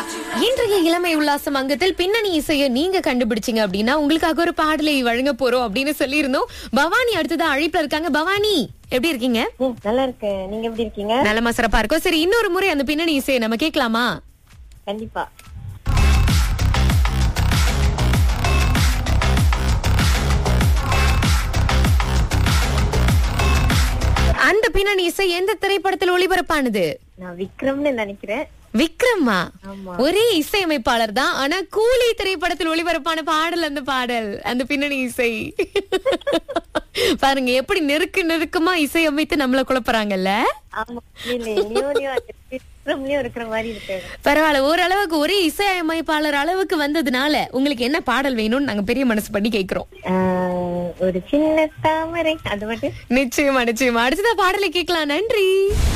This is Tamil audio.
இன்றைய இளமை உல்லாசம் அங்கத்தில் பின்னணி இசையை நீங்க கண்டுபிடிச்சீங்க அப்படின்னா உங்களுக்காக ஒரு பாடலை வழங்க போறோம் அப்படின்னு சொல்லியிருந்தோம் பவானி அடுத்ததா அழைப்புல இருக்காங்க பவானி எப்படி இருக்கீங்க ம், நல்லா இருக்கேன் நீங்க எப்படி இருக்கீங்க நலமா சிறப்பா இருக்கோம் சரி இன்னொரு முறை அந்த பின்னணி இசையை நம்ம கேட்கலாமா கண்டிப்பா அந்த பின்னணி இசை எந்த திரைப்படத்தில் ஒளிபரப்பானது நான் விக்ரம்னு நினைக்கிறேன் விக்ரமா ஆமா. ஒரே இசையமைப்பாளர் தான் ஆனா கூலி திரைப்படத்தில் ஒளிபரப்பான பாடல் அந்த பாடல் அந்த பின்னணி இசை பாருங்க எப்படி நெருக்கு நெருக்கமா இசையமைத்து நம்மள குழப்பறாங்கல்ல ஆமா இல்ல லியோலயும் அது விக்ரம்லயும் இருக்கிற மாதிரி இருக்கு பரவாயில்ல ஓரளவுக்கு ஒரே இசையமைப்பாளர் அளவுக்கு வந்ததுனால உங்களுக்கு என்ன பாடல் வேணும்னு நாங்க பெரிய மனசு பண்ணி கேக்குறோம் ஆஹ், ஒரு சின்ன தாமரை அது மட்டும் நிச்சயமா நிச்சயமா அடுத்ததா பாடலை கேட்கலாம் நன்றி